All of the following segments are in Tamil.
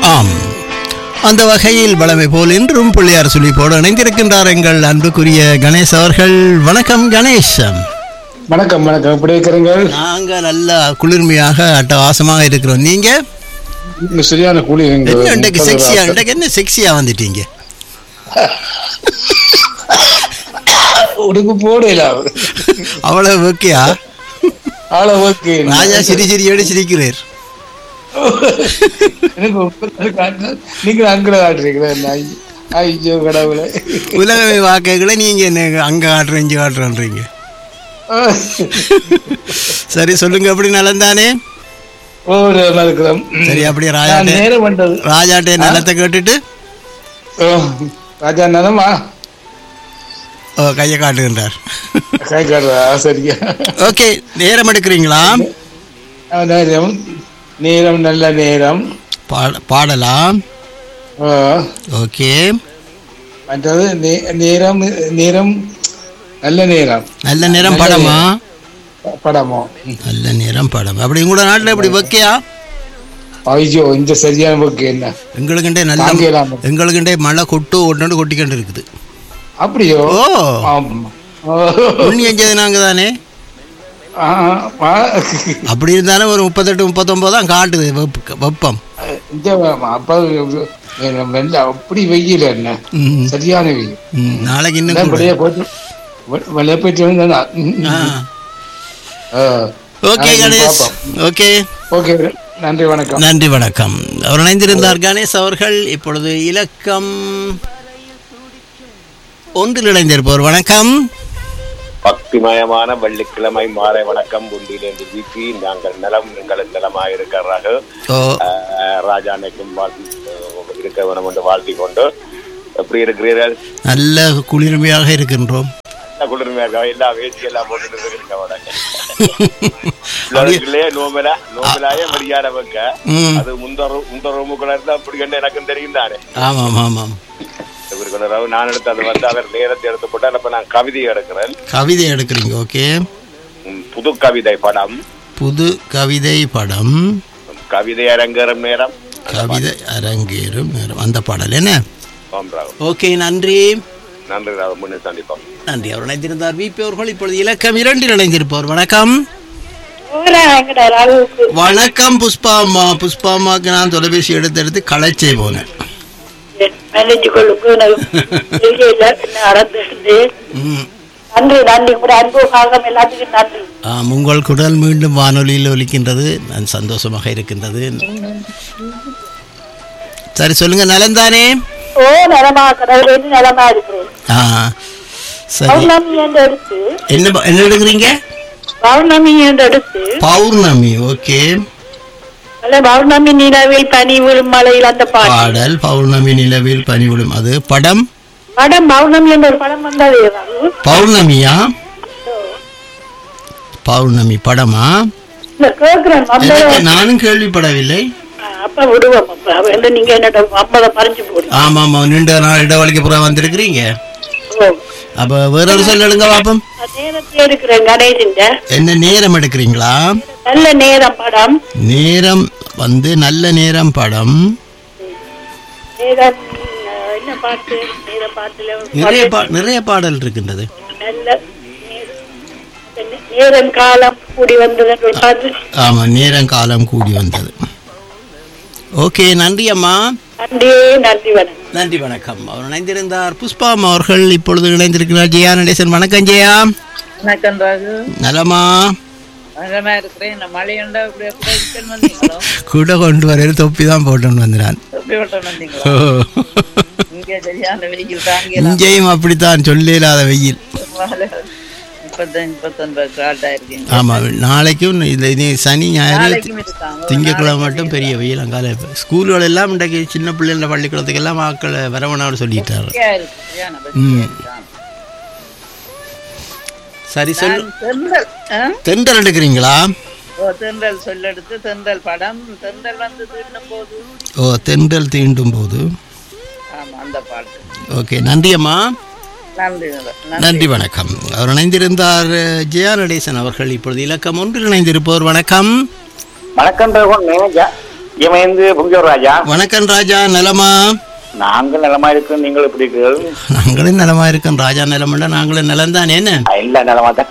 ஆம் அந்த வகையில் வளமை போல் இன்றும் பிள்ளையார் சுழிப்போடு இணைந்திருக்கின்றார் எங்கள் அன்புக்குரிய கணேஷ் அவர்கள் வணக்கம் கணேஷ் வணக்கம் வணக்கம் எப்படி இருக்கிறீங்க நாங்க நல்லா குளிர்மையாக அட்டவாசமாக இருக்கிறோம் நீங்க இங்க சரியான கூலி இங்க என்ன இன்றைக்கு முப்பது செக்ஸியா ராத்திரி. இன்றைக்கு என்ன செக்ஸியா வந்துட்டீங்க உடுப்பு போடல அவ்வளவு ஓகேயா ஆள ஓகே ராஜா சிரி சிரியோடு சிரிக்கிறீர் எனக்கு முப்பத்தாறு காட்டு நீங்க அங்கே காட்டுறீங்களா என்ன ஐ- ஐயோ கடவுளே உலகமே வாக்குகளை நீங்க என்ன அங்க காட்டுறேன் இங்க காட்டுறேன்றீங்க சரி சொல்லுங்க எப்படி நலந்தானே ஒரு இருக்கிறோம் சரி அப்படியே நான் ராஜாட்டே நேரம் வந்தது ராஜாட்டே நலத்தை கேட்டுட்டு ஓ, ராஜா நலமா ஓ கையை காட்டுகின்றார் கை காட்டுறா சரியா ஓகே நேரம் எடுக்கிறீங்களா ஆ, நேரம் நேரம் நல்ல நேரம் பாட பாடலாம் ஓ, ஓகே மற்றது நே- நேரம் நேரம் நல்ல நேரம் நல்ல நேரம் படமா படமோ நல்ல நேரம் படம் அப்படி உங்களோட நாட்டில் இப்படி வைக்கையா ஐயோ இந்த சரியான புக்கு என்ன எங்களுக்குண்டே நல்ல தாங்கலாம் எங்களுக்குண்டே மழை கொட்டு ஒன்று கொட்டிக்கிட்டு இருக்குது அப்படியோ ஓ ஆமா. ஓ. புண்ணியம் செய்து நாங்கள் தானே ஆ, ஆ. அப்படி இருந்தாலும் ஒரு முப்பத்தெட்டு முப்பத்தொம்போது தான் காட்டுது வெப்ப- வெப்பம் இந்த அப்ப வெள்ள அப்படி வெயில் என்ன ம், சரியான வெயில் ம், நாளைக்கு இன்னும் கூட. வெளியே போட்டு வெ- வெளியே போயிட்டு வந்தா ஆ. ஓகே கணேஷ் ஓகே ஓகே நன்றி வணக்கம் நன்றி வணக்கம் அவர் இணைந்திருந்தார் கணேஷ் அவர்கள் இப்பொழுது இலக்கம் ஒன்றில் இணைந்திருப்பவர் வணக்கம் பக்திமயமான வெள்ளிக்கிழமை மாலை வணக்கம் ஒன்றிலிருந்து வீசி நாங்கள் நலம் நீங்கள் நலமாக இருக்கிறார்கள் ஓ ஆஹ் ராஜா அன்னைக்கும் வாழ்த்தி அஹ் இருக்க வேணும் என்று வாழ்த்தி கொண்டு எப்படி இருக்கிறீர்கள் நல்ல குளிர்மையாக இருக்கின்றோம் நல்ல குளிர்மையாக எல்லா வேஷ்டி எல்லாம் போட்டுட்டு இருக்க வடக்கு நோமலா நோமலாய வெளியான வைக்க ம் அது முந்த ரூ- முந்த ரூமுக்குள்ள இருந்தா அப்படி கண்டு எனக்கும் தெரியும் தானே ஆமாம் ஆமாம் இவருக்கு ரவு நான் எடுத்து அது வந்து அவர் நேரத்தை எடுத்து போட்டால் அப்ப நான் கவிதை எடுக்கிறேன் கவிதை எடுக்கிறீங்க ஓகே உம், புது கவிதை படம் புது கவிதை படம் கவிதை அரங்கேறும் நேரம் கவிதை அரங்கேறும் நேரம் அந்த பாடல் என்ன ஓம் ராவ் ஓகே நன்றி நன்றி ராவ் முன்னே சந்திப்போம் நன்றி அவர் இணைந்திருந்தார் விபி அவர்கள் இப்பொழுது இலக்கம் இரண்டில் இணைந்திருப்பவர் வணக்கம் வணக்கம் புஷ்பா அம்மா புஷ்பா அம்மாவுக்கு நான் தொலைபேசி எடுத்து எடுத்து களைச்சே போனேன் மேனேஜ் கொள்ளுங்க தெரியல என்ன நடந்துட்டு ம். நன்றி நன்றி உங்களோட அன்பு காகம் எல்லாத்துக்கும் நன்றி ஆம், உங்கள் குரல் மீண்டும் வானொலியில் ஒலிக்கின்றது நான் சந்தோஷமாக இருக்கின்றது சரி சொல்லுங்க நலந்தானே ஓ நலமா கடவுளேன்னு நலமா இருக்கிறேன் ஆ சரி பௌர்ணமி என்று எடுத்து என்ன ப- என்ன எடுக்கிறீங்க பௌர்ணமி என்று எடுத்து பௌர்ணமி ஓகே அல்ல பௌர்ணமி நிலவில் பனி விழும் மலையில் அந்த பாட்டு பாடல் பௌர்ணமி நிலவில் பனிவிடும் அது படம் படம் பௌர்ணமி என்ற ஒரு படம் வந்தது ஏதாவது பௌர்ணமியா பௌர்ணமி படமா இல்ல கேட்கிறேன் எனக்கு வந்தது நானும் கேள்விப்படவில்லை அப்ப விடுவோம் அப்ப வந்து நீங்க என்னோட அம்மதை மறைஞ்சு போடு ஆமா ஆமா நீண்ட நாள் இடவழிக்கு புறம் வந்திருக்கிறீங்க ஓ அப்ப வேற ஒரு சொல்ல எடுங்க பாப்போம் நேரத்தை இருக்கிறேன் கணேசன் என்ன நேரம் எடுக்கிறீங்களா நல்ல நேரம் படம் நேரம் வந்து நல்ல நேரம் படம் நேரம் அஹ், என்ன பாட்டு நேர பாட்டுல ஒரு நிறைய பா நிறைய பாடல் இருக்கின்றது நல்ல நேரம். என்ன- நேரம் காலம் கூடி வந்தது என்று ஒரு பாட்டு ஆமா நேரம் காலம் கூடி வந்தது ஓகே நன்றி அம்மா நன்றி நன்றி வணக்கம் நன்றி வணக்கம் அவர் இணைந்திருந்தார் புஷ்பா அம்மா அவர்கள் இப்பொழுது இணைந்திருக்கிறார் ஜெயா நடேசன் வணக்கம் ஜெயா வணக்கம் ராகு நலமா நலமா இருக்கிறேன் இந்த மழையுண்டா இப்படி எப்படி ரிட்டர்ன் வந்தீங்களோ கூட கொண்டு வர தொப்பி தான் போட்டுன்னு வந்துடான் எப்படி விட்டு வந்தீங்களோ ஓ. இங்கே சரியான வெயில் தாங்கலாம் இங்கேயும் அப்படித்தான் சொல்ல இல்லாத வெயில் முப்பத்தஞ்சு முப்பத்தொன்பது காட்டா இருக்கீங்க ஆமா நாளைக்கும் இந்த இது சனி ஞாயிறு நாளைக்கும் இருக்காங்க திங்கட்கிழமை மட்டும் பெரிய வெயில் அங்கால ஸ்கூல்கள் எல்லாம் இன்றைக்கு சின்ன பிள்ளைங்கள பள்ளிக்கூடத்துக்கு எல்லாம் ஆக்களை வரவனான்னு சொல்லிட்டாரு வெக்கையா இருக்கு சரியான ம். வெக்கையா இருக்கான். சரி சொல் நான் தென்றல் ஆ? தென்றல் எடுக்கிறீங்களா ஓ தென்றல் சொல்லெடுத்து தென்றல் படம் தென்றல் வந்து தீண்டும் போது ஓ தென்றல் தீண்டும் போது ஆமா அந்த பாட்டு ஓகே நன்றி அம்மா நன்றி நன்றி நன்றி வணக்கம் அவர் இணைந்திருந்தார் ஜெயா நடேசன் அவர்கள் இப்பொழுது இலக்கம் ஒன்றில் இணைந்திருப்பவர் வணக்கம் வணக்கம் ரகுன் மேனேஜர் இமைந்து புங்கூர் ராஜா வணக்கம் ராஜா நலமா நாங்கள் நலமா இருக்கோம் நீங்கள் எப்படி இருக்கிறீர்கள் நாங்களும் நலமா இருக்கோம் ராஜா நலமுண்டா நாங்களும் நலம் தானே என்ன இல்ல நலமா தான்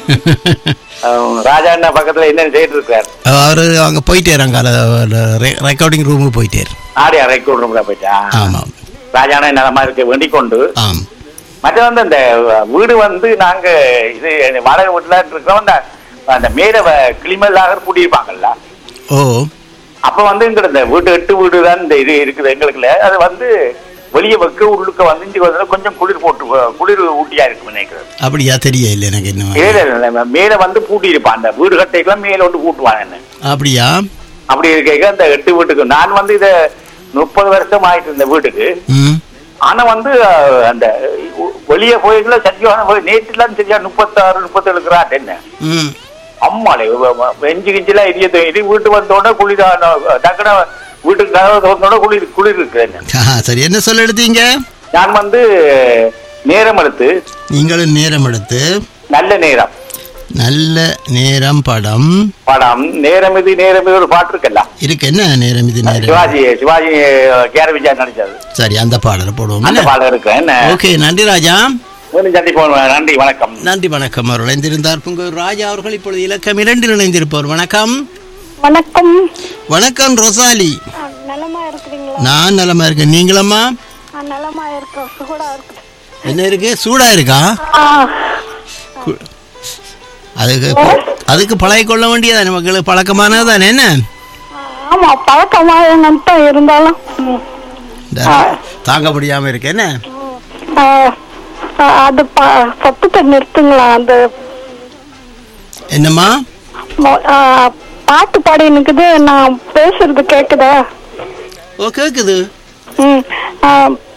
அஹ், ராஜா என்ன பக்கத்துல என்ன செய்து இருக்கார் அவரு அங்க போயிட்டேறாங்க ரெக்கார்டிங் ரூமுக்கு போயிட்டேர் ஆடியா ரெக்கார்ட் ரூம்ல போயிட்டா ஆமாம் ராஜான நலமா இருக்க வேண்டிக் கொண்டு ஆம் மற்ற வந்து அந்த வீடு வந்து நாங்க இது வாடகை வீட்டுல இருக்கிறோம் அந்த அந்த மேல வ- கிளிமல்லாக கூட்டியிருப்பாங்கல்ல ஓ அப்ப வந்து எங்க இந்த வீட்டு எட்டு வீடு தான் இந்த இது இருக்குது எங்களுக்குல அது வந்து வெளியே வைக்க உள்ளுக்க வந்து இங்க வந்து கொஞ்சம் குளிர் போட்டு குளிர் ஊட்டியா இருக்கும் நினைக்கிறேன் அப்படியா தெரியல எனக்கு இன்னும் மேல இல்ல, மேல வந்து பூட்டி இருப்பான் அந்த வீடு கட்டைக்கெல்லாம் மேல வந்து பூட்டுவான் என்ன அப்படியா அப்படி இருக்க அந்த எட்டு வீட்டுக்கு நான் வந்து இத முப்பது வருஷம் ஆயிட்டு இந்த வீட்டுக்கு ம் ஆனா வந்து அஹ், அந்த உ- வெளியே போய்கள சத்தியமான போய் நேற்றுலாம் சரியா முப்பத்தாறு முப்பத்தேழு கிராட் என்ன ம் அம்மாளே வெஞ்சு கிஞ்சிலாம் எரிய இது வீட்டு வந்தோடனே குளிர் டக்குன வீட்டுக்கு கதவை திறந்தோட குளிர் குளிர் இருக்கு என்ன ஆ, சரி என்ன சொல்ல எடுத்தீங்க நான் வந்து நேரம் எடுத்து நீங்களும் நேரம் எடுத்து நல்ல நேரம் நல்ல நேரம் படம் படம் நேரம் இது நேரம் இது ஒரு பாட்டு இருக்குல்ல இருக்கு என்ன நேரம் இது நேரம் சிவாஜி சிவாஜி கேர விஜயா நடிச்சது சரி அந்த பாடலை போடுவோம் அந்த பாடம் இருக்கு என்ன ஓகே நன்றி ராஜா மீண்டும் சந்திப்போம் நன்றி வணக்கம் நன்றி வணக்கம் அவர் இணைந்திருந்தார் புங்கூர் ராஜா அவர்கள் இப்பொழுது இலக்கம் இரண்டில் இணைந்திருப்பவர் வணக்கம் வணக்கம் வணக்கம் ரொசாலி நலமா இருக்கிறீங்களா நான் நலமா இருக்கேன் நீங்களம்மா நலமா இருக்க சுகடா இருக்கு என்ன இருக்கு சூடா இருக்கா கு- அதுக்கு அதுக்கு பழகி கொள்ள வேண்டியதானே மக்களுக்கு பழக்கமானது தானே என்ன ஆமா பழக்கமாக நட்டம் இருந்தாலும் ம். இந்த தாங்க முடியாம இருக்கு என்ன ஆ, ஆ, அது ப- சத்தத்தை நிறுத்துங்களா அந்த என்னம்மா மொ- ஆ, பாட்டு பாடி நிக்குது நான் பேசுறது கேக்குதா ஓ கேக்குது ம் ஆ,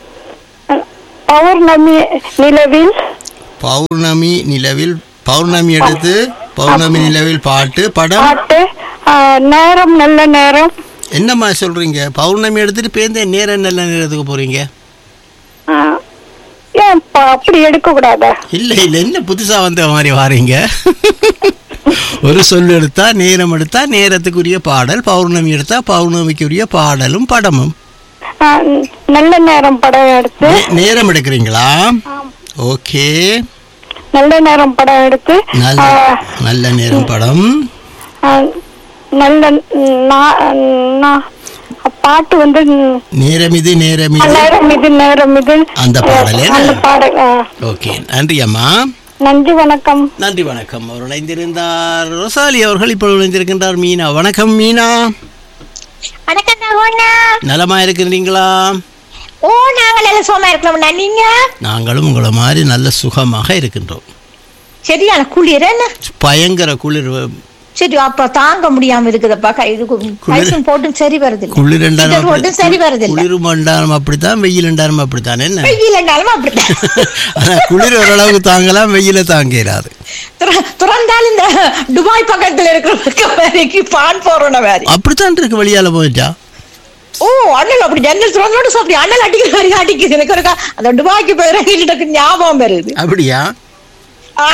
பௌர்ணமி நிலவில் பௌர்ணமி நிலவில் பௌர்ணமி எடுத்து பௌர்ணமி நிலவில் பாட்டு படம் பாட்டு ஆ, நேரம் நல்ல நேரம் என்னம்மா சொல்றீங்க பௌர்ணமி எடுத்துட்டு பேருந்து நேரம் நல்ல நேரத்துக்கு போறீங்க ஆ, ஏன் ப- அப்படி எடுக்க கூடாதா இல்ல இல்ல என்ன புதுசா வந்த மாதிரி வாரீங்க ஒரு சொல் எடுத்தா நேரம் எடுத்தா நேரத்துக்குரிய பாடல் பௌர்ணமி எடுத்தா பௌர்ணமிக்குரிய பாடலும் படமும் ஆ, நல்ல நேரம் படம் எடுத்து நே- நேரம் எடுக்கிறீங்களா ஓகே நல்ல நேரம் படம் எடுத்து நல்ல ஆ, நல்ல நேரம் படம் ஆ, நல்ல நா- நா- பாட்டு வந்து நேரம் இது நேரம் இது நேரம் இது நேரம் இது அந்த பாடலே அந்த பாடல் ஆ. ஓகே நன்றி அம்மா நன்றி வணக்கம் நன்றி வணக்கம் அவர் இணைந்திருந்தார் ரொசாலி அவர்கள் இப்பொழுது இணைந்திருக்கின்றார் மீனா வணக்கம் மீனா வணக்கம் தகவண்ணா நலமா இருக்கிறீங்களா ஓ நாங்க நல்ல சோமா இருக்கணும்னா நீங்க நாங்களும் உங்களை மாதிரி நல்ல சுகமாக இருக்கின்றோம் சரியான குளிர் என்ன பயங்கர குளிர் சரி அப்ப தாங்க முடியாம இருக்குதப்பா கை இது கைசும் போட்டும் சரி வருதில்ல குளிர் இது போட்டும் சரி வருதில்ல குளிர் மண்டாலும் அப்படித்தான் வெயில் என்றாலும் அப்படித்தான் என்ன வெயில் என்றாலும் அப்படித்தான் ஆனா குளிர் ஓரளவுக்கு தாங்கலாம் வெயில தாங்க இயலாது துற- துறந்தால் இந்த துபாய் பக்கத்துல இருக்கிற வேலைக்கு பான் போறோம் வேறு அப்படித்தான் இருக்கு வெளியால போயிட்டா ஓ அண்ணல் அப்படி ஜன்னல் துறந்தோட அப்படி அண்ணல் அடிக்கிற மாதிரி அடிக்குது எனக்கு ஒரு கா- அந்த துபாய்க்கு போயிருக்கு ஞாபகம் வருது அப்படியா ஆ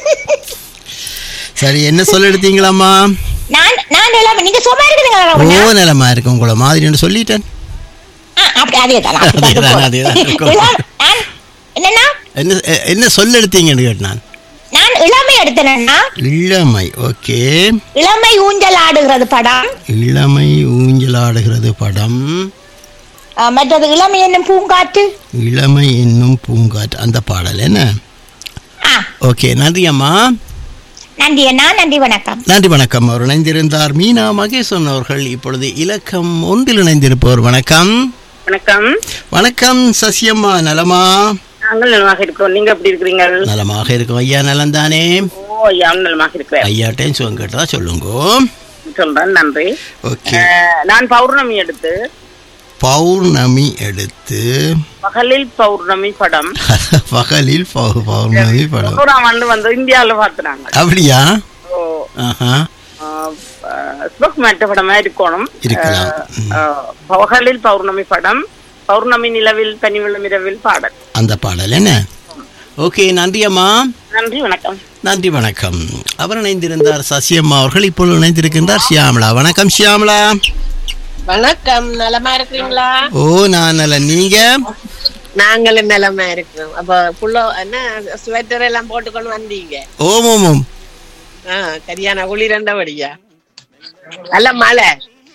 சரி என்ன சொல்ல எடுத்தீங்களாம்மா நான் நான் எல்லாம் நீங்க சும்மா இருக்குதுங்க ஓ நிலமா இருக்கு உங்களை மாதிரின்னு சொல்லிட்டேன் ஆ, அப்படி அதே தான் அதேதான், அதேதான். நான் என்னன்னா என்ன எ- என்ன சொல்ல எடுத்தீங்கன்னு கேட்டேன் நான் இளமை எடுத்தேன்னா இளமை ஓகே இளமை ஊஞ்சல் ஆடுகிறது படம் இளமை ஊஞ்சலாடுகிறது படம் ஆ, மற்றது இளமை என்னும் பூங்காற்று இளமை என்னும் பூங்காற்று அந்த பாடல் என்ன ஆ ஓகே நன்றி அம்மா நன்றி அண்ணா நன்றி வணக்கம் நன்றி வணக்கம் அவர் இணைந்திருந்தார் மீனா மகேஸ்வரன் அவர்கள் இப்பொழுது இலக்கம் ஒன்றில் இணைந்திருப்பவர் வணக்கம் வணக்கம் வணக்கம் சசியம்மா நலமா நாங்கள் நலமாக இருக்கிறோம் நீங்க எப்படி இருக்கிறீங்க நலமாக இருக்கும் ஐயா நலம் தானே ஓ ஐயா நலமாக இருக்கிறேன் ஐயாட்டையும் சுகம் கேட்டதா சொல்லுங்க சொல்றேன் நன்றி ஓகே அஹ், நான் பௌர்ணமி எடுத்து பௌர்ணமி எடுத்து பகலில் பௌர்ணமி படம் பகலில் பௌ- பௌர்ணமி படம் தொண்ணூறாம் ஆண்டு வந்து இந்தியாவில் பார்த்துனாங்க அப்படியா ஓ ஆஹா ஸ்போக் மேட்ட படமா இருக்கணும் இருக்கலாம். அஹ், அஹ், பகலில் பௌர்ணமி படம் பௌர்ணமி நிலவில் தனிவிளம் இரவில் பாடல் அந்த பாடல் என்ன ஓகே நன்றி அம்மா நன்றி வணக்கம் நன்றி வணக்கம் அவர் இணைந்திருந்தார் சசியம்மா அவர்கள் இப்பொழுது இணைந்திருக்கின்றார் ஷியாமலா வணக்கம் ஷியாமலா வணக்கம் நலமா இருக்கிறீங்களா ஓ நான் நல்ல நீங்க நாங்களும் நலமா இருக்கிறோம் அப்ப புள்ள என்ன ஸ்வெட்டர் எல்லாம் போட்டுக்கொண்டு வந்தீங்க ஓம் ஓம் ஓம் ஆ கரியான குளிரண்டபடியா நல்ல மழை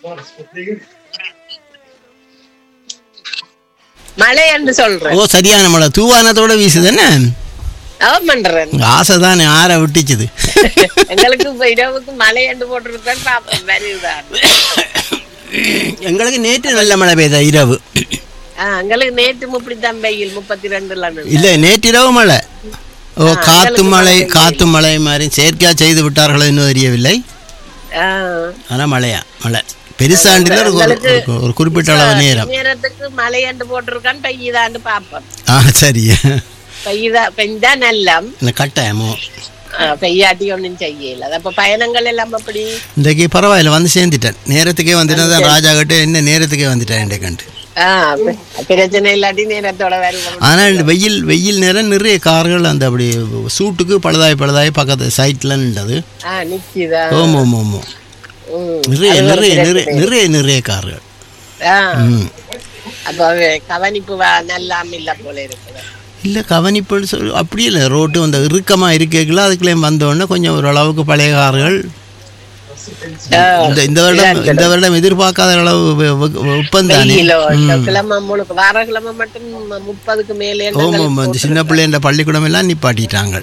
மழை என்று சொல்றேன் ஓ சரியான மழை தூவானத்தோட வீசுது என்ன அவன் பண்றேன் ஆசை தானே ஆற விட்டுச்சுது எங்களுக்கு இப்ப இரவுக்கு மழை என்று போட்டிருக்கேன் பாப்போம் வருதான் எங்களுக்கு நேற்று நல்ல மழை பெய்தா இரவு ஆ, எங்களுக்கு நேற்று இப்படித்தான் வெயில் முப்பத்தி ரெண்டுல இல்ல நேற்றிரவு மழை ஓ ஆ, காத்து எங்களுக்கு மழை மழை காத்து மழை மாதிரி செயற்கையா செய்து விட்டார்களோ இன்னும் தெரியவில்லை ஆனா மழையா மழை பெருசாண்டில் ஒரு எங்களுக்கு ஒரு- ஒரு குறிப்பிட்ட அளவு நேரம் நேரத்துக்கு மழை என்று போட்டிருக்கான் பெய்யுதான்னு பாப்போம் ஆ சரி பெய்யுதா பெய்தா நல்லம் இந்த கட்டாயமோ ஆ, பெய்யாட்டி ஒண்ணும் செய்யல அப்ப பயணங்கள் எல்லாம் அப்படி இன்றைக்கு பரவாயில்ல வந்து சேர்ந்துட்டேன் நேரத்துக்கே வந்துட்டேன் தான் ராஜா கிட்ட என்ன நேரத்துக்கே வந்துட்டேன் இன்றைக்கு கண்டு ஆ, பெ- பிரச்சனை இல்லாட்டி நேரத்தோட வருவோம் ஆனால் இந்த வெயில் வெயில் நேரம் நிறைய கார்கள் அந்த அப்படி சூட்டுக்கு பழுதாய் பழுதாய் பக்கத்து சைட்ல நின்றது ஆ நிக்குதா ஓம் ஓம் ஓம் ஓம். ம். நிறைய அது ஒரு நிறைய நிறைய பிரச்சனை. நிறைய நிறைய கார்கள் ஆ, ம் அப்ப அது கவனிப்பு வ- நல்லாம இல்ல போல இருக்குது இல்லை கவனிப்புன்னு சொல்லி அப்படி இல்லை ரோட்டு அந்த இறுக்கமாக இருக்கல அதுக்குள்ளே வந்தோடனே கொஞ்சம் ஓரளவுக்கு பழைய கார்கள் ஆ, இந்த இந்த வருடம் இந்த வருடம் எதிர்பார்க்காத அளவு வெ- வெ- வெப்பம் தானே வெயிலோ இந்த ம். கிழமை முழுக்க வார கிழமை மட்டும் முப்பதுக்கு மேலே ஓம் ஓம் இந்த சின்ன பிள்ளைன்ற பள்ளிக்கூடம் எல்லாம் நிப்பாட்டிட்டாங்க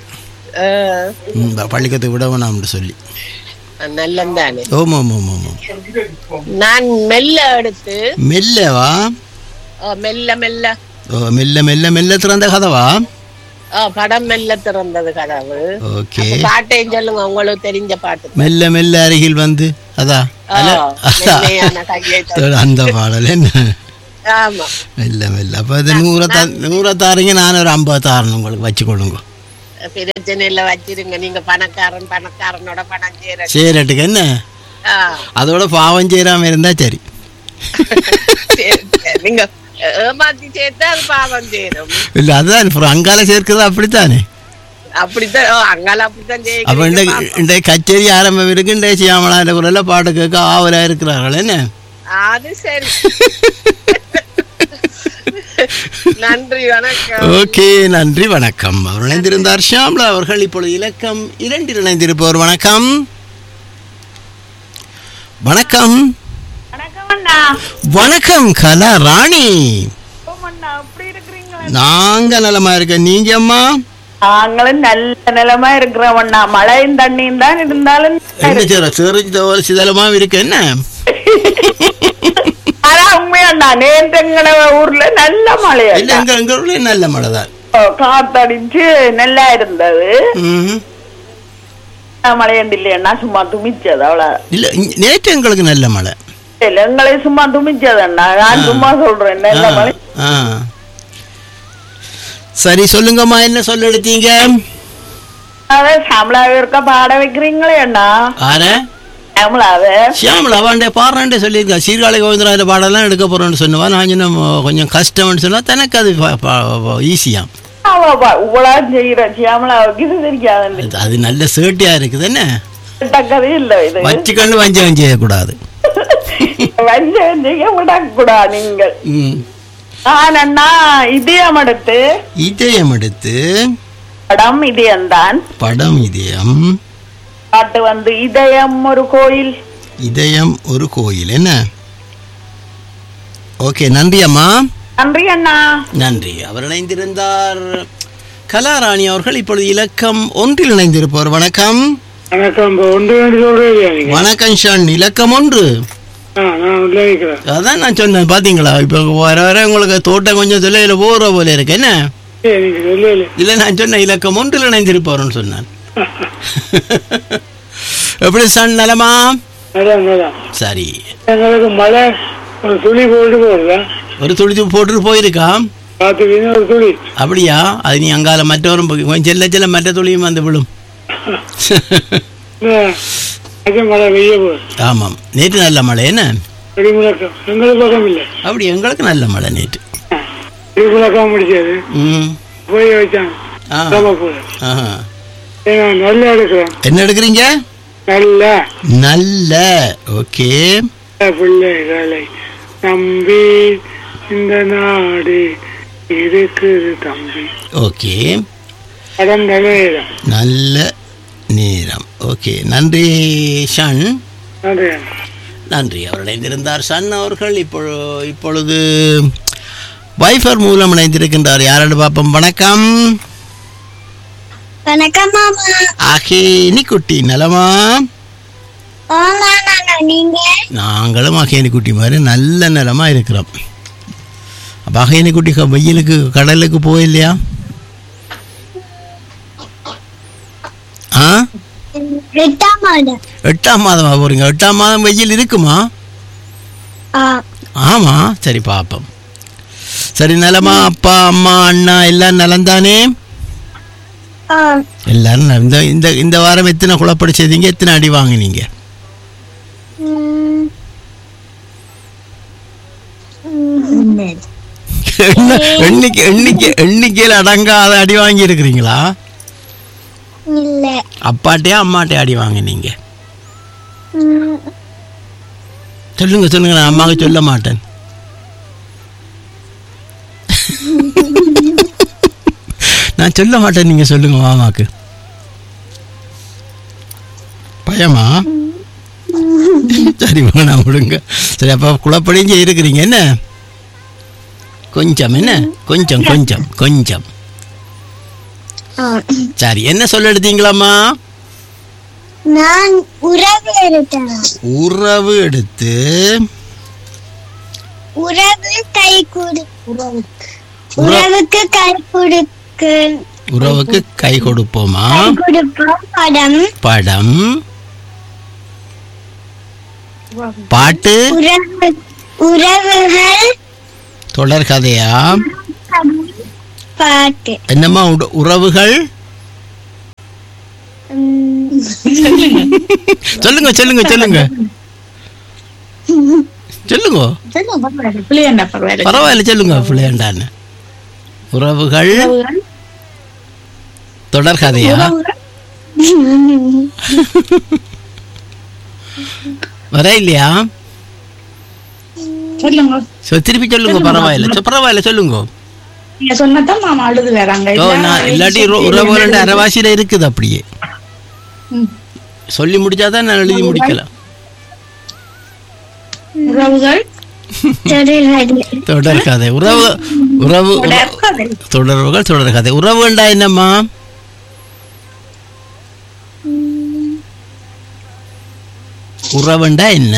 ம், ப- பள்ளிக்கூடத்துக்கு விட வேணாம்னு சொல்லி நல்லந்தானே ஓம் ஓம் ஓம் ஓம் ஓம். நான் மெல்ல எடுத்து மெல்லவா ஆ, மெல்ல மெல்ல ஓ மெல்ல மெல்ல மெல்ல திறந்த கதவா ஆ, படம் மெல்ல திறந்தது கதவு ஓகே அப்ப பாட்டையும் சொல்லுங்க உங்களுக்கு தெரிஞ்ச பாட்டு மெல்ல மெல்ல அருகில் வந்து அதா ஆ, அல்ல? அதா. மெல்லையான கையை தொட்டு. அந்த பாடல் என்ன ஆமா மெல்ல மெல்ல அப்போ இது நூறை தா நூறை தாரீங்க நான் ஒரு ஐம்பது தாரணும் உங்களுக்கு வச்சுக்கொள்ளுங்க பிரச்சனையில வச்சிருங்க நீங்க பணக்காரன் பணக்காரனோட பணம் சேர சேரட்டுக்கு என்ன ஆ, அதோட பாவம் செய்யாம இருந்தா சரி சரி, சரி. நீங்க ஏமாத்தி சேர்த்தா அது பாவம் சேரும் இல்ல அதுதான் அப்புறம் அங்கால சேர்க்கிறது அப்படித்தானே அப்படித்தான் ஓ, அங்கால அப்படித்தான் அப்ப செய்யுங்க இந்த இந்த கச்சேரி ஆரம்பம் இருக்கு இந்த சியாமலா குரல்ல பாட்டு கேட்க ஆவலா இருக்கிறார்கள் என்ன அது சரி நன்றி வணக்கம் ஓகே நன்றி வணக்கம் அவர் இணைந்திருந்தார் ஷியாம்லா அவர்கள் இப்பொழுது இலக்கம் இரண்டில் இணைந்திருப்பவர் வணக்கம் வணக்கம் வணக்கம் கலா ராணி நாங்க நலமா இருக்க நீங்க அம்மா நாங்களும் நல்ல நிலமா இருக்கிறோம்ண்ணா மழையும் தண்ணியும் தான் இருந்தாலும் என்ன செய்யற சிறு தோல் சிதலமா இருக்கு என்ன ஆனா உண்மையாண்ணா நேற்று எங்கட ஊர்ல நல்ல மழையா இல்ல எங்க எங்க ஊர்ல நல்ல மழை தான் காத்தடிச்சு நல்லா இருந்தது ம்ஹும். மழையண்டு இல்லையண்ணா சும்மா துமிச்சது அவ்வளவு இல்ல இங்க- நேற்று எங்களுக்கு நல்ல மழை இல்ல எங்களை சும்மா துமிச்சதண்ணா நான் சும்மா சொல்றேன் நல்ல ஆ, மழை ஆ. சரி சொல்லுங்கம்மா என்ன சொல்ல எடுத்தீங்க அதை சாமலாவே இருக்க பாட வைக்கிறீங்களே அண்ணா ஆர சாமலாவே ஷியாமலா அவன்டே பாடுறான்டே சொல்லியிருக்கா சீர்காழி கோவிந்தராஜ பாடலாம் எடுக்க போறேன்னு சொன்னவா நான் சொன்னேன் கொஞ்சம் கஷ்டம்னு சொன்னா தனக்கு அது ஈஸியா அவ பா- இவ்வளவு செய்யற சாமலாவுக்கு இது தெரியாது அது நல்ல சேட்டியா இருக்குது என்ன கதை இல்ல இது வச்சுக்கொண்டு வஞ்சகம் செய்யக்கூடாது வஞ்சகம் செய்ய விடக்கூடாது நீங்கள் ம். ஆனண்ணா இதயம் எடுத்து இதயம் எடுத்து படம் இதயம்தான் படம் இதயம் பாட்டு வந்து இதயம் ஒரு கோயில் இதயம் ஒரு கோயில் என்ன ஓகே நன்றி அம்மா நன்றி அண்ணா நன்றி அவர் இணைந்திருந்தார் கலாராணி அவர்கள் இப்பொழுது இலக்கம் ஒன்றில் இணைந்திருப்பவர் வணக்கம் வணக்கம் இப்போ ஒன்று ரெண்டு சொல்றீங்க நீங்க வணக்கம் ஷான் இலக்கம் ஒன்று ஆ நான் உள்ள இருக்கிறேன் அதான் நான் சொன்னேன் பாத்தீங்களா இப்போ வர வர உங்களுக்கு தோட்டம் கொஞ்சம் தொலைல போற போல இருக்கு என்ன ஏய், நீங்க சொல்லல இல்ல நான் சொன்னேன் இலக்கம் ஒன்றில் இணைந்திருப்பவர்னு சொன்னான் எப்படி சன் நலமா அதான் அதான் சரி எங்களுக்கு மழை ஒரு துளி போட்டு போடுறேன் ஒரு துளி போட்டுட்டு போயிருக்கான் பார்த்துக்கின்னு ஒரு துளி அப்படியா அது நீ அங்கால மற்றவரும் போய் கொஞ்சம் செல்ல செல்ல மற்ற துளியும் வந்து விழும் அது மழை பெய்ய போகுது ஆமாம் நேற்று நல்ல மழை என்ன வெடி முழக்கம் எங்களுக்கு பக்கம் இல்லை அப்படி எங்களுக்கு நல்ல மழை நேற்று வெடி முழக்கம் முடிச்சது ம் போய் வச்சாங்க ஆ கிளம்ப போகுது ஆஹா. நான் நல்லா எடுக்கிறேன் என்ன எடுக்கிறீங்க நல்ல நல்ல ஓகே பிள்ளைகளை நம்பி இந்த நாடு இருக்குது தம்பி ஓகே கடந்த நேரம் நல்ல நேரம் ஓகே நன்றி ஷன் அதே நன்றி அவர் இணைந்திருந்தார் சன் அவர்கள் இப்பொழு இப்பொழுது வைஃபர் மூலம் இணைந்திருக்கின்றார் யாரோடு பார்ப்போம் வணக்கம் வணக்கம் மாமா அகேனி குட்டி நலமா ஆமா நானா நீங்க நாங்களும் அகேனி குட்டி மாதிரி நல்ல நிலமா இருக்கிறோம் அப்போ அகேனி குட்டி க- வெயிலுக்கு கடலுக்கு போயில்லையா ஆ எட்டாம் மாதம் எட்டாம் மாதமா போறீங்க எட்டாம் மாதம் வெயில் இருக்குமா ஆ ஆமா சரி பார்ப்போம் சரி நலமா அப்பா அம்மா அண்ணா எல்லாம் நலந்தானே ஆ எல்லாரும் நலம். இந்த இந்த இந்த வாரம் எத்தனை குழப்படி செய்தீங்க எத்தனை அடி வாங்கினீங்க ம். ம். என்ன- எண்ணிக்கை எண்ணிக்கை எண்ணிக்கையில் அடங்காத அடி வாங்கி இருக்கிறீங்களா இல்ல அப்பாட்டையா அம்மாட்டையா அடி வாங்கினீங்க ம். சொல்லுங்க சொல்லுங்க நான் அம்மாவுக்கு சொல்ல மாட்டேன் நான் சொல்ல மாட்டேன் நீங்க சொல்லுங்க மாமாக்கு பயமா சரி வேணாம் விடுங்க சரி அப்போ குழப்படிஞ்சு இருக்கிறீங்க என்ன கொஞ்சம் என்ன கொஞ்சம் கொஞ்சம் கொஞ்சம் ஆ. சரி என்ன சொல்ல எடுத்தீங்களாம்மா நான் உறவு எடுத்தேன் உறவு எடுத்து உறவு கை கொடு உற- உறவுக்கு கை கொடுக்க உறவுக்கு கை கொடுப்போமா கை கொடுப்போம் படம் படம் பாட்டு உறவு உறவுகள் தொடர்கதையா பாட்டு என்னம்மா உட- உறவுகள் ம். சொல்லுங்க சொல்லுங்க சொல்லுங்க சொல்லுங்க பிள்ளையண்டா பரவாயில்ல பரவாயில்ல சொல்லுங்க பிள்ளையாண்டான்னு உறவுகள் தொடர்கதையா வர இல்லையா சொல்லுங்க சொ- திருப்பி சொல்லுங்க பரவாயில்ல சொ- பரவாயில்ல சொல்லுங்க நீங்க சொன்னதான் மாமா அழுது வராங்க ஓ, நான் இல்லாட்டி உற- உறவுகள் அரைவாசியில இருக்குது அப்படியே ம். சொல்லி முடிச்சாதான் நான் எழுதி முடிக்கலாம் உறவுகள் தொடர்கள் தொடர்கதை உறவு உறவு தொடர்கதை. தொடர்புகள் தொடர்கதை உறவுண்டா என்னம்மா உறவுண்டா என்ன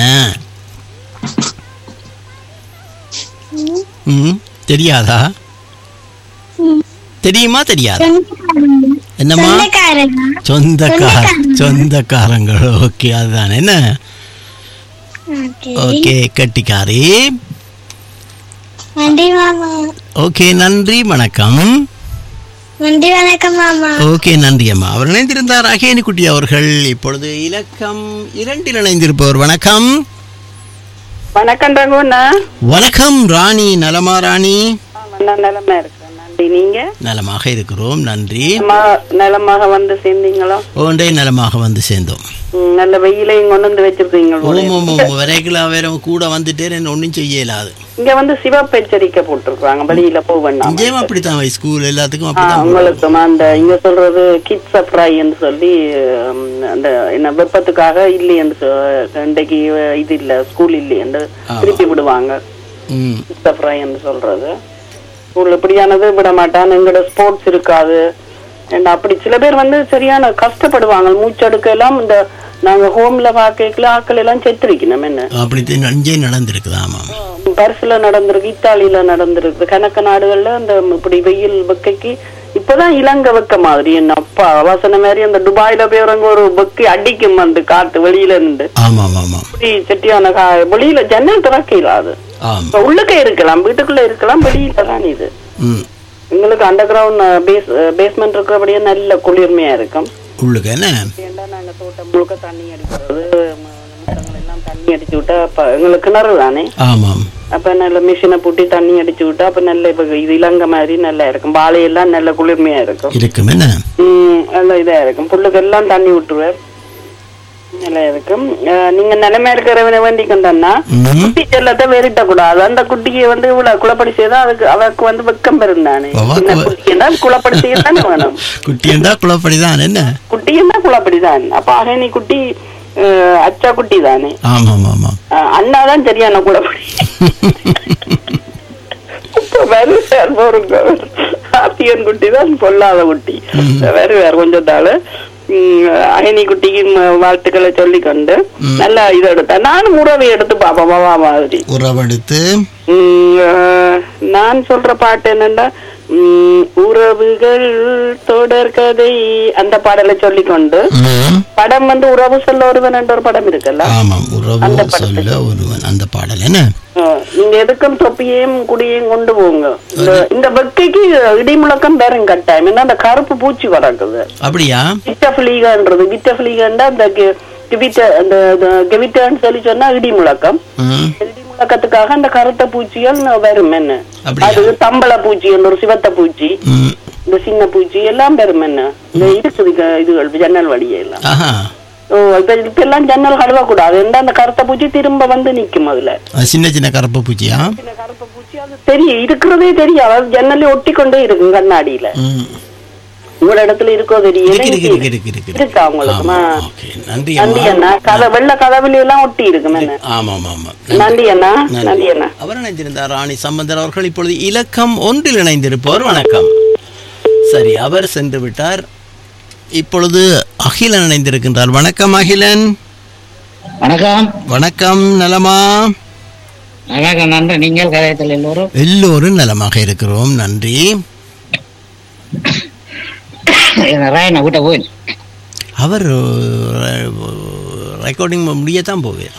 ம் தெரியாதா தெரியுமா தெரியாதா என்னம்மா சொந்தக்காரங்க சொந்தக்கார சொந்தக்காரங்கள் ஓகே அதுதான் என்ன ஓகே ஓகே கட்டிக்காரி நன்றி மாமா ஓகே நன்றி வணக்கம் நன்றி வணக்கம் மாமா ஓகே நன்றி அம்மா அவர் இணைந்திருந்தார் அகேனி குட்டி அவர்கள் இப்பொழுது இலக்கம் இரண்டில் இணைந்திருப்பவர் வணக்கம் வணக்கம் ரகுண்ணா வணக்கம் ராணி நலமா ராணி நான் நிலமா இருக்கேன் நன்றி நீங்க நலமாக இருக்கிறோம் நன்றி நலமா- நலமாக வந்து சேர்ந்தீங்களோ ஓண்டே நலமாக வந்து சேர்ந்தோம் ம், நல்ல வெயிலையும் கொண்டு வந்து வச்சிருக்கீங்க போல. ஓம் ஓம் ஓம் வரைக்குல வேற கூட வந்துட்டே என்ன ஒன்றும் செய்ய இயலாது இங்க வந்து சிவப்பு எச்சரிக்கை போட்டிருக்காங்க வெளியில போக வேண்டாம் இங்கேயும் அப்படித்தான் வை, ஸ்கூல் எல்லாத்துக்கும் ஆ, அப்படித்தான் உங்களுக்கு அந்த இங்க சொல்றது கிட்ஸ் ஃப்ரைன்னு சொல்லி ம், அந்த என்ன வெப்பத்துக்காக இல்லையென்று சொ- இன்றைக்கு இது இல்ல ஸ்கூல் இல்லையென்று திருப்பி விடுவாங்க ம் கிட்ஸ் ஃப்ரைன்னு சொல்றது ஸ்கூல் இப்படியானது விட மாட்டான் எங்களோட ஸ்போர்ட்ஸ் இருக்காது and அப்படி சில பேர் வந்து சரியான கஷ்டப்படுவாங்க மூச்செடுக்க எல்லாம் இந்த நாங்க ஹோம்ல பாக்கல ஆக்கள் எல்லாம் செத்துருக்கணும் என்ன அப்படி நஞ்சே நடந்திருக்குது ஆமாம் பரிசுல நடந்திருக்கு இத்தாலியில நடந்திருக்கு கணக்க நாடுகள்ல அந்த இப்படி வெயில் வெக்கைக்கு இப்பதான் இலங்கை வெக்க மாதிரி என்ன அப்பா வாசனை மாதிரி அந்த துபாயில போய் ஒரு வெக்கை அடிக்கும் அந்த காத்து வெளியில இருந்து ஆமாம் ஆமாம் இப்படி செட்டியான கா வெளியில ஜன்னல் திறக்கல அது ஆம் இப்ப உள்ளுக்க இருக்கலாம் வீட்டுக்குள்ள இருக்கலாம் வெளியில தான் இது ம் எங்களுக்கு அண்டர் கிரவுண்ட் பேஸ் பேஸ்மெண்ட் இருக்கிறபடியே நல்ல குளிர்மையா இருக்கும் உள்ளுக்கு என்ன ஏன்டா நாங்க தோட்டம் முழுக்க தண்ணி அடிக்கிறது ம- நிமிஷங்கள் எல்லாம் தண்ணி அடிச்சு விட்டா அப்ப எங்களுக்கு கிணறு தானே ஆமாம் அப்ப நல்ல மிஷினை பூட்டி தண்ணி அடிச்சு விட்டா அப்ப நல்ல இப்ப இது இலங்கை மாதிரி நல்லா இருக்கும் வாழையெல்லாம் நல்ல குளிர்மையா இருக்கும் இருக்கும் என்ன உம் நல்ல இதா இருக்கும் புல்லுக்கு எல்லாம் தண்ணி விட்டுருவார் நல்லா இருக்கும் அஹ், நீங்க நிலைமை இருக்கிறவனை வேண்டிக்கொண்டா ம். குட்டி செல்லத்தை வெறிட்ட கூடாது அந்த குட்டியை வந்து இவ்வளவு குளப்படி செய்தா அதுக்கு அவருக்கு வந்து வெக்கம் இருந்தானே அவக்கு சின்ன வெ- குட்டி என்றால் குளப்படி செய்யத்தானே வேணும் குட்டியண்டா குளப்படிதான் என்ன குட்டின்னா குளப்படிதான் அப்ப அகனி குட்டி அஹ், அச்சா குட்டி தானே ஆமாம் ஆமாம் அஹ், அண்ணாதான் சரியான குளப்படி இப்ப வருவார் போருங்க ஆத்தியன் குட்டி தான் பொல்லாத குட்டி வருவார் கொஞ்சம் தாள் அயனி குட்டிக்கு ம- வாழ்த்துக்களை சொல்லிக்கொண்டு நல்லா இதை எடுத்தா நானும் உறவை எடுத்து பாப்பேன் மாமா மாதிரி உறவெடுத்து உம், அஹ், நான் சொல்ற பாட்டு என்னன்னா உம், உறவுகள் தொடர்கதை அந்த பாடலை சொல்லிக்கொண்டு ம். படம் வந்து உறவு சொல்ல ஒருவன் என்ற ஒரு படம் இருக்குல்ல ஆமாம் உறவு சொல்ல ஒருவன் அந்த பாடல் என்ன அஹ், நீங்க எதுக்கும் தொப்பியையும் குடியையும் கொண்டு போங்க இந்த இந்த வெக்கைக்கு இடி முழக்கம் வேறும் கட்டாயம் என்ன அந்த கருப்பு பூச்சி வரக்குது அப்படியா கிட்டஃபிலீகன்றது கிட்டஃபிலீகன்னா அந்த கி- கிவிட்ட அந்த கெவிட்டான்னு சொல்லி சொன்னா இடி முழக்கம் ம். இடி முழக்கத்துக்காக அந்த கருத்த பூச்சிகள் வரும் என்ன அப்படியா? அது தம்பள பூச்சி என்ற ஒரு சிவத்த பூச்சி ம். இந்த சின்ன பூச்சி எல்லாம் வரும் என்ன இந்த இருக்குது க- இதுகள் ஜன்னல் வழியே எல்லாம் ஆஹா ஓ இப்ப இப்ப எல்லாம் ஜன்னல் கழுவக்கூடாது என்ன அந்த கருத்த பூச்சி திரும்ப வந்து நிக்கும் அதுல அது சின்ன சின்ன கருப்பு பூச்சியா சின்ன கருப்பு பூச்சி அது தெரியும் இருக்கிறதே தெரியும் அதாவது ஜன்னலே ஒட்டி கொண்டே இருக்கும் கண்ணாடியில ம். உங்களோட இடத்துல இருக்கோ தெரியும் இருக்கு இருக்கு இருக்கு இருக்கு இருக்கு இருக்கா உங்களுக்கு ஆமா, ஆ. ஓகே நன்றி நன்றி அம்மா அண்ணா கதை வெள்ள கதவுல எல்லாம் ஒட்டி இருக்கும் என்ன ஆமாம் ஆமாம் நன்றி அண்ணா நன்றி நன்றி அண்ணா அவர் இணைந்திருந்தார் ராணி சம்பந்தர் அவர்கள் இப்பொழுது இலக்கம் ஒன்றில் இணைந்திருப்பவர் வணக்கம் சரி அவர் சென்று விட்டார் இப்பொழுது அகிலன் இணைந்திருக்கின்றார் வணக்கம் அகிலன் வணக்கம் வணக்கம் நலமா வணக்கம் நன்றி நீங்கள் கதையத்தில் எல்லோரும் எல்லோரும் நலமாக இருக்கிறோம் நன்றி ராயனை வீட்டை போய் அவர் ரெக்கார்டிங் முடியத்தான் போவார்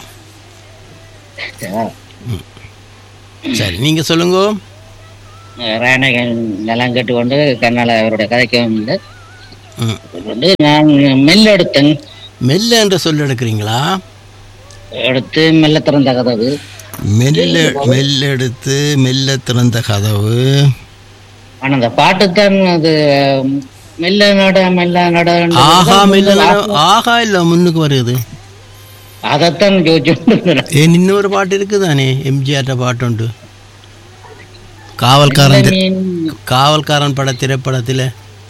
சரி நீங்க சொல்லுங்க ராயனை நிலம் கேட்டுக்கொண்டு கண்ணால் அவருடைய கதைக்கவும் இல்லை ம். வந்து நான் மெல்ல எடுத்தேன் மெல்ல என்று சொல்ல எடுக்கிறீங்களா எடுத்து மெல்ல திறந்த கதவு மெல்ல மெல்ல எடுத்து மெல்ல திறந்த கதவு ஆனா அந்த பாட்டு தான் அது மெல்ல நட மெல்ல நட ஆஹா மெல்ல நட- ஆஹா இல்ல முன்னுக்கு வருது அதைத்தான் யோசிச்சு ஏன் இன்னொரு பாட்டு இருக்குதானே எம்ஜிஆர்ட்ட பாட்டு உண்டு காவல்காரன் திரை- காவல்காரன் பட திரைப்படத்துல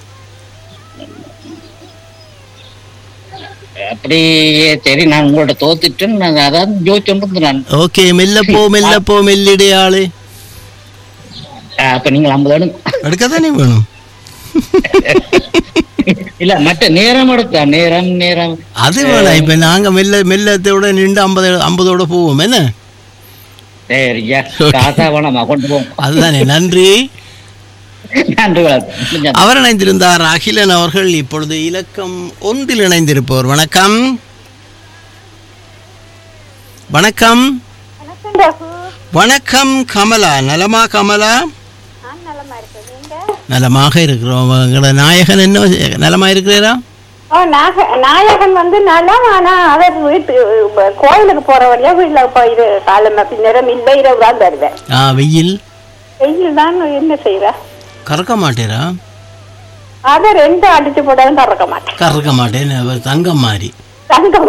அப்படி சரி நான் உங்கள்ட்ட தோத்துட்டேன் நான் அதான் யோசிச்சுட்டு நான் ஓகே மெல்ல போ மெல்ல போ மெல்லிடே ஆளு அப்ப நீங்கள் ஐம்பது எடுங்க எடுக்கத்தானே வேணும் இல்ல மற்ற நேரம் எடுத்தா நேரம் நேரம் அது வேணாம் இப்ப நாங்க மெல்ல மெல்லத்தோட நின்று ஐம்பது ஐம்பதோட போவோம் என்ன சரியா காசா வேணாமா கொண்டு போவோம் அதுதானே நன்றி நன்றி வணக்கம் அவர் இணைந்திருந்தார் அகிலன் அவர்கள் இப்பொழுது இலக்கம் ஒன்றில் இணைந்திருப்பவர் வணக்கம் வணக்கம் வணக்கம் கமலா நலமா கமலா நலமாக இருக்கிறோம் எங்களோட நாயகன் என்ன நலமா இருக்கிறாரா ஓ நாக நாயகன் வந்து நலம் ஆனா அவர் வீட்டு ப- கோயிலுக்கு போற வழியா வீட்டுல போயிரு காலம்ப பின்னரம் இல்லை இரவு தான் வருவேன் ஆ வெயில் வெயில் தான் என்ன செய்யற கறக்க மாட்டேரா அதை ரெண்டு அடிச்சு போட்டாலும் திறக்க மாட்டேன் கறக்க மாட்டேன் அவர் தங்கம் மாதிரி தங்கம்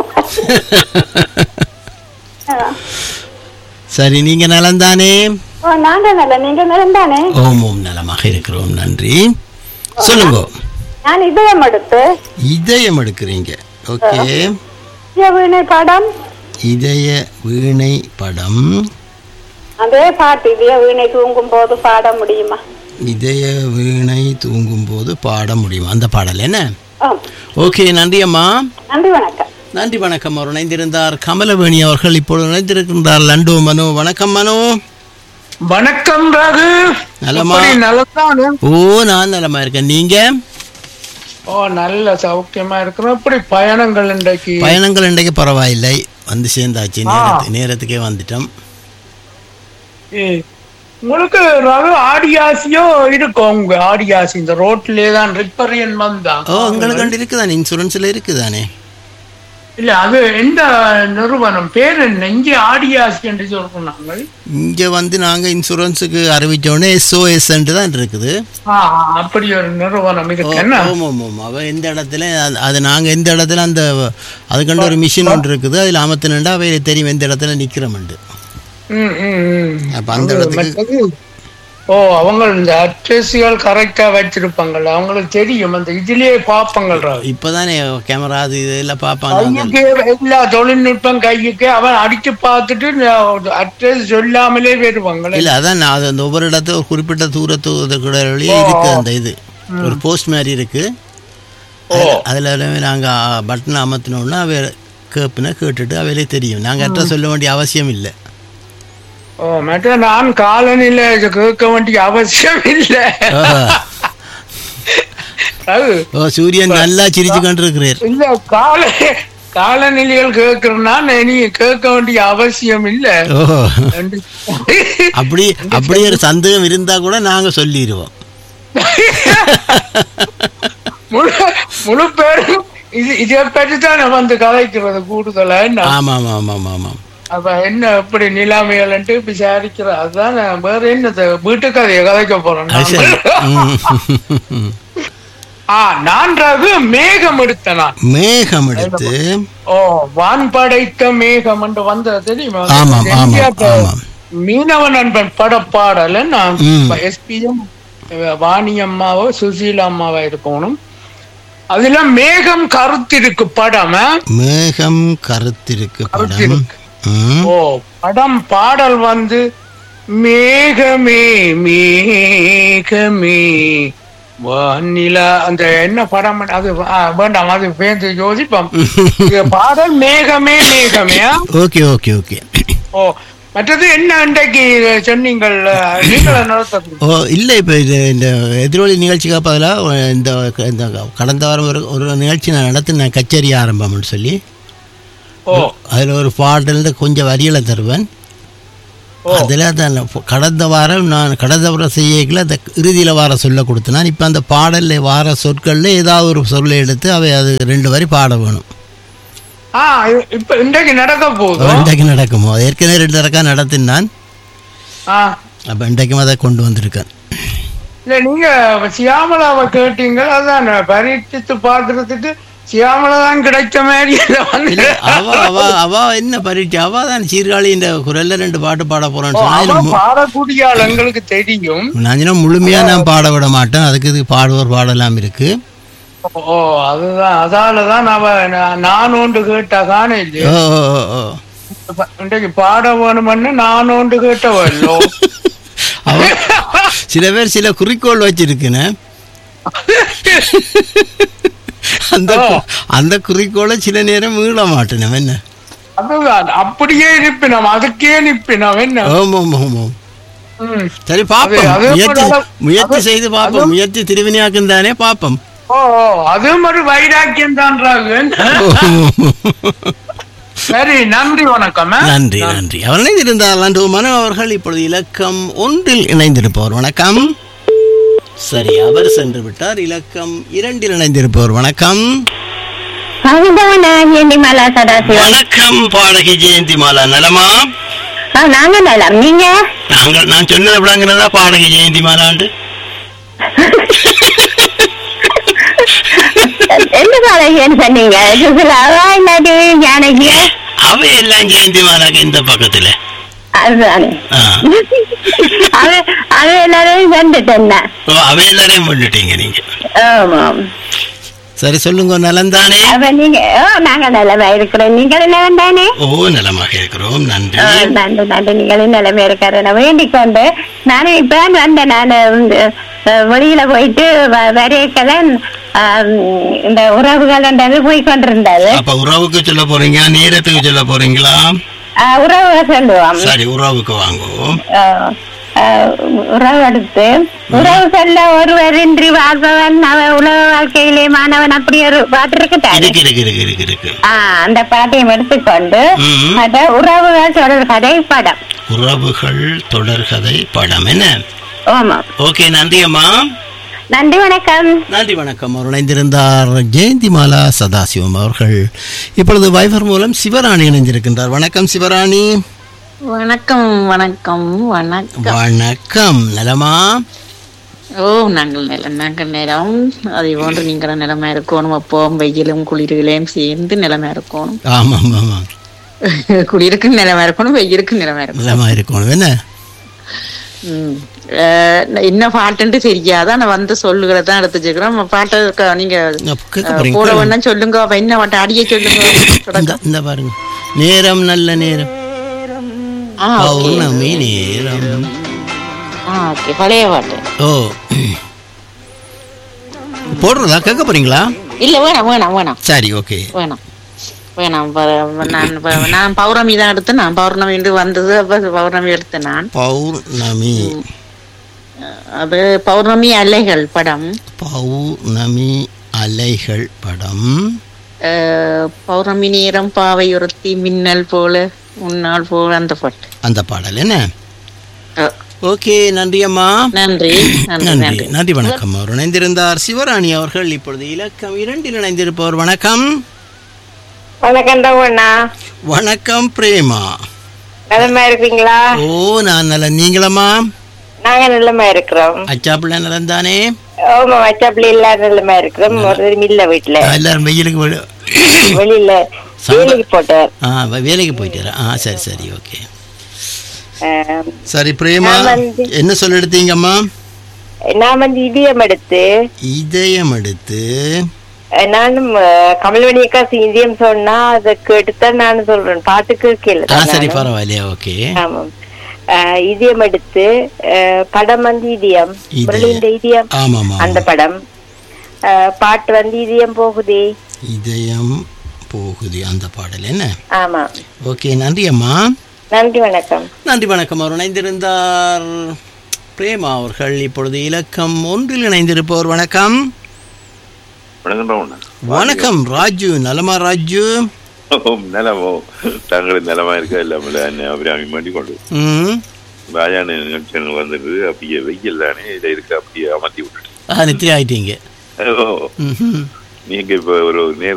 சரி நீங்க நலம்தானே ஓ நாங்க நல்ல நீங்க நிலம் தானே ஓம் ஓம் நலமாக இருக்கிறோம் நன்றி சொல்லுங்க நான் இதயம் எடுத்து இதயம் எடுக்கிறீங்க ஓகே இதய வீணை படம் இதய வீணை படம் அதே பாட்டு இதய வீணை தூங்கும் போது பாட முடியுமா இதய வீணை தூங்கும் போது பாட முடியும் அந்த பாடல் என்ன ஆம். ஓகே நன்றி அம்மா நன்றி வணக்கம் நன்றி வணக்கம் அவர் இணைந்திருந்தார் கமலவேணி அவர்கள் இப்பொழுது இணைந்திருக்கின்றார் லண்டு மனு வணக்கம் மனு வணக்கம் ராகு நலமா நல்லதானு ஓ நான் நலமா இருக்கேன் நீங்க ஓ நல்ல சௌக்கியமா இருக்கிறோம் இப்படி பயணங்கள் இன்றைக்கு பயணங்கள் இன்றைக்கு பரவாயில்லை வந்து சேர்ந்தாச்சு நேரத்து நேரத்துக்கே வந்துட்டோம் ஏ, உங்களுக்கு ரகு ஆடியாசியோ இருக்கும் உங்க ஆடியாசி இந்த ரோட்லயே தான் ரிப்பரியன் வந்தா ஓ உங்களுக்கு கண்டு இருக்குதானே இன்சூரன்ஸ்ல இருக்குதானே இல்ல அது எந்த நிறுவனம் பேர் என்ன இங்கே ஆடியாசி என்று சொல்றோம் நாங்கள் இங்கே வந்து நாங்கள் இன்சூரன்ஸுக்கு அறிவித்தோடனே எஸ்ஓஎஸ் தான் இருக்குது ஆ, ஆ, அப்படி ஒரு நிறுவனம் ஓ, இருக்கு என்ன ஆமாம் ஆமாம் அவ எந்த இடத்துல அது- அது நாங்கள் எந்த இடத்துல அந்த அதுக்கண்டு ஒரு மிஷின் ஒன்று இருக்குது அதில் அமர்த்தினா அவை தெரியும் எந்த இடத்துல நிற்கிறோம்ண்டு ம், ம், ம். அப்ப அந்த அது இடத்துக்கு- மற்றது, ஓ அவங்க இந்த அட்ரஸுகள் கரெக்டா வச்சிருப்பாங்கல்ல அவங்களுக்கு தெரியும் அந்த இதுலயே பாப்பாங்கல்ல இப்போதானே கேமரா அது இதெல்லாம் பார்ப்பாங்க அந்த- கையுக்கு எல்லா தொழில்நுட்பம் கையுக்கு அவன் அடிச்சு பார்த்துட்டு அட்ரஸ் சொல்லாமலே வருவாங்களே இல்லை அதான் நான் அது அந்த ஒவ்வொரு இடத்துல ஒரு குறிப்பிட்ட தூரத்துக்குள்ளே இருக்கு அந்த இது ஒரு போஸ்ட் மாதிரி இருக்கு அதில் நாங்கள் பட்டன் அமர்த்தினோன்னா அவை கேப்புனா கேட்டுட்டு அவையிலே தெரியும் நாங்கள் அட்ரஸ் சொல்ல வேண்டிய அவசியம் இல்லை ஓ மற்ற நான் காலனில இது கேட்க வேண்டிய அவசியம் இல்லை அது ஓ சூரியன் நல்லா சிரிச்சு கொண்டிருக்கிறீர் இல்ல கால காலநிலைகள் கேட்கறதுனா நீ கேட்க வேண்டிய அவசியம் இல்ல ஓ அப்படி அப்படி ஒரு சந்தேகம் இருந்தா கூட நாங்க சொல்லிடுவோம் முழு முழு பேரும் இது இதை பற்றி தானே வந்து கதைக்கிறது கூடுதலா என்ன ஆமா ஆமா ஆமா ஆமா ஆமாம் அப்ப என்ன எப்படி நிலைமைகள்ன்ட்டு விசாரிக்கிற அதுதான் நான் வேற என்னது வீட்டு கதையை கதைக்க போறேன் அது சரி நான். ம். ஆ நான் ரகு மேகம் எடுத்த நான் மேகம் எடுத்து ஓ வான் படைத்த மேகம் என்று வந்தது தெரியுமா ஆமாம், ஆமாம், எம்ஜிஆர் ஆமாம். மீனவ நண்பன் படப்பாடல நான் ம். எஸ்பியும் வாணி அம்மாவோ சுசீலா அம்மாவா இருக்கணும் அதுல மேகம் கருத்திருக்கு படம் ஆ? மேகம் கருத்திருக்கு படம் கருத்திருக்கு. ம். ஓ படம் பாடல் வந்து மேகமே மேகமே வானிலா அந்த என்ன படம் அது ஆ, வேண்டாம் அது பேந்து யோசிப்போம் இது பாடல் மேகமே மேகமே ஆ? ஓகே ஓகே ஓகே ஓ மற்றது என்ன இன்றைக்கு சொன்னீங்கள் நீங்கள் நடத்தது ஓ இல்லை இப்போ இது இந்த எதிரொலி நிகழ்ச்சிக்கு பதிலாக இந்த இந்த கடந்த வாரம் ஒரு ஒரு நிகழ்ச்சி நான் நடத்தினேன் கச்சேரி ஆரம்பம்னு சொல்லி ஓ அதில் ஒரு பாடல் கொஞ்சம் வரிகளை தருவேன் அதில் தான் கடந்த வாரம் நான் கடந்த வாரம் செய்யல அந்த இறுதியில் வார சொல்ல கொடுத்தேன் இப்போ அந்த பாடலில் வார சொற்களில் ஏதாவது ஒரு சொல்லை எடுத்து அவை அது ரெண்டு வரி பாட வேணும் ஆ இ- இப்ப இன்றைக்கு நடக்க போதும் இன்றைக்கு நடக்குமோ அது ஏற்கனவே ரெண்டு தரக்கா நடத்தினான் ஆ அப்போ இன்றைக்கும் அதை கொண்டு வந்திருக்கேன் இல்ல நீங்க சியாமலாவை கேட்டீங்க அதான் பரீட்சித்து பாக்குறதுக்கு சியாமலா தான் கிடைச்ச மாதிரி இல்ல வந்து இல்லை அவ அவ அவ என்ன பரீட்சை அவ தான் சீர்காழி இந்த குரல்ல ரெண்டு பாட்டு பாட போறேன்னு ஓ, சொன்னா அவ இதுல மு- பாடக்கூடிய ஆள் எங்களுக்கு தெரியும் நான் சொன்னா முழுமையா நான் பாட விட மாட்டேன் அதுக்கு இது பாடுவோர் பாடலாம் இருக்கு ஓ அதுதான் அதாலதான் அவ நா- நான் ஒன்று கேட்டா காண இல்லையோ ஓ ஓ, ஓ, ஓ. இன்றைக்கு பாட வேணும்னு நான் ஒன்று கேட்டவல்லோ அவ சில பேர் சில குறிக்கோள் வச்சிருக்குன்னு அந்த கு- அந்த குறிக்கோளை சில நேரம் மீள மாட்டேன் என்ன அதுதான் அப்படியே நிப்பினோம் அதுக்கே நிப்பினோம் என்ன ஆமாம் ஆமாம் ம். சரி பாப்போம் அது- அது முயற்சி கூட- முயற்சி அது- செய்து பார்ப்போம் முயற்சி திருவினையாக்கும் தானே பார்ப்போம் ஓ ஓ, அதுவும் ஒரு வைராக்கியம் தான்றாங்க சரி நன்றி வணக்கம் ஆ? நன்றி நன்றி அவர் இணைந்திருந்தார் மனோ அவர்கள் இப்பொழுது இலக்கம் ஒன்றில் இணைந்திருப்பவர் வணக்கம் சரி அவர் சென்று விட்டார் இலக்கம் இரண்டில் இணைந்திருப்பவர் வணக்கம் மலா சதாசிவம் வணக்கம் பாடகி ஜெயந்தி மாலா நலமா ஆ, நாங்க நலம் நீங்க நாங்கள் நான் சொன்னது விளங்குறதா பாடகி ஜெயந்தி மாலாண்டு எந்த பாடகன்னு சொன்னீங்க சுசிலாவா இல்லாட்டி ஜானகியா அவ எல்லாம் ஜெயந்தி மாலாக்கு இந்த பக்கத்துல அதுதானே ஆ. அது அது எல்லாரும் வந்துட்டேன் ஓ, அவ எல்லாரையும் பண்ணிட்டீங்க நீங்க ஆமாம் சரி சொல்லுங்க நலந்தானே அப்ப நீங்க ஓ நாங்க நலமா இருக்கிறோம் நீங்கள் நலம் தானே ஓ நலமாக இருக்கிறோம் நன்றி ஆ, நன்றி நன்றி நீங்களும் நிலைமை இருக்காரு நான் வேண்டிக் கொண்டு நானும் இப்ப வந்தேன் நான் இந்த, அஹ், வெளியில போயிட்டு வரையக்கதான் இந்த உறவுகள் போய் கொண்டிருந்தது அப்ப உறவுக்கு சொல்ல போறீங்க நேரத்துக்கு சொல்ல போறீங்களா அஹ், உறவுகள் சொல்லுவோம் சரி உறவுக்கு வாங்குவோம் அஹ், அஹ், உறவு எடுத்து உறவு சொல்ல ஒருவரின்றி வாழ்பவன் அவன் உலக வாழ்க்கையிலே மாணவன் அப்படி ஒரு பாட்டு இருக்குதானே இருக்கு இருக்கு இருக்கு இருக்கு இருக்கு ஆஹ் அந்த பாட்டையும் எடுத்துக்கொண்டு ம். அத உறவுகள் தொடர் கதை படம் உறவுகள் தொடர்கதை படம் என்ன ஆமா ஓகே நன்றி அம்மா நன்றி வணக்கம் நன்றி வணக்கம் அவர் இணைந்திருந்தார் ஜெயந்திமாலா சதாசிவம் அவர்கள் இப்பொழுது வைபர் மூலம் சிவராணி இணைந்திருக்கின்றார் வணக்கம் சிவராணி வணக்கம் வணக்கம் வணக்கம் வணக்கம் நலமா ஓ நாங்கள் நில நாங்கள் நிலம் அதே போன்று நீங்கள் நிலமா இருக்கணும் அப்போ வெயிலும் குளிர்களையும் சேர்ந்து நிலமா இருக்கணும் ஆமாம் ஆமாம் குளிருக்கு நிலமா இருக்கணும் வெயிலுக்கு நிலமா இருக்கணும் நலமா இருக்கணும் என்ன ம். அஹ், என்ன பாட்டுன்ட்டு தெரியாது ஆனா வந்து சொல்லுகிறத தான் எடுத்து வச்சுக்கிறோம் பாட்டை க- நீங்க கேட்க அஹ், போறீங்க போட கேளுங்க. வேணாம் சொல்லுங்க அப்ப என்ன பாட்டு அடிய சொல்லுங்க இந்த இந்த பாருங்க நேரம் நல்ல நேரம் ஆ ஓகே பௌர்ணமி நேரம் ஆ ஓகே பழைய பாட்டு ஓ போடுறதா கேட்க போறீங்களா இல்ல வேணாம் வேணாம் வேணாம் சரி ஓகே வேணாம் வேணாம் ப- நான் ப- நான் பௌர்ணமி தான் எடுத்தேன் நான் பௌர்ணமி வந்தது அப்ப பௌர்ணமி எடுத்தேன் நான் பௌர்ணமி அது பௌர்ணமி அலைகள் படம் பௌர்ணமி அலைகள் படம் அஹ், பௌர்ணமி நேரம் பாவை உரத்தி மின்னல் போல முன்னாள் போல அந்த பாட்டு அந்த பாடல் என்ன அஹ், ஓகே நன்றி அம்மா நன்றி நன்றி நன்றி நன்றி நன்றி வணக்கம் அவர் இணைந்திருந்தார் சிவராணி அவர்கள் இப்பொழுது இலக்கம் இரண்டில் இணைந்திருப்பவர் வணக்கம் வணக்கம் அண்ணா வணக்கம் பிரேமா நலமா இருக்கீங்களா ஓ நான் நல்ல நீங்களம்மா நாங்க நல்லமா இருக்கிறோம் அச்சா பிள்ளை நலம் தானே ஆமா வச்சாப்பிள்ளை எல்லாரும் நல்லமா இருக்கிறோம் ஒரு இல்ல வீட்டுல எல்லாரும் வெயிலுக்கு போய்- வெளியில சம்பா- வேலைக்கு போட்டார் ஆ வே- வேலைக்கு போயிட்டாரா ஆ சரி சரி ஓகே ஆம். சரி பிரேமா நான் வந்து- என்ன சொல்ல எடுத்தீங்கம்மா நான் வந்து இதயம் எடுத்து இதயம் எடுத்து அஹ், நானும் அஹ், கமல்வணி அக்கா இதயம் சொன்னா அதை கேட்டுத்தான் நானும் சொல்றேன் பாட்டு ஆ கேட்கல சரி பரவாயில்லையா ஓகே ஆமாம் அஹ், இதயம் எடுத்து அஹ், படம் வந்து இதயம் இதயம். முரளிந்த இதயம் ஆமாம் அந்த ஆமாம் படம் அஹ், பாட்டு வந்து இதயம் போகுதே இதயம் போகுது அந்த பாடல் என்ன ஆமா ஓகே நன்றி அம்மா நன்றி வணக்கம் நன்றி வணக்கம் அவர் இணைந்திருந்தார் பிரேமா அவர்கள் இப்பொழுது இலக்கம் ஒன்றில் இணைந்திருப்பவர் வணக்கம் வணக்கம் வணக்கம் ராஜு நலமா ராஜு நிலமோ தங்களுக்கு நிலமா இருக்க இல்லாமல் என்ன அபிராமி மாட்டி கொண்டு ம் ராஜான நிகழ்ச்சிகள் வந்துட்டு அப்படியே வெயில் தானே இதை இருக்க அப்படியே அமர்த்தி விட்டுட்டு ஆ நித்திரி ஆயிட்டீங்க ஓ, ம் நீங்க இப்ப ஒரு நேர்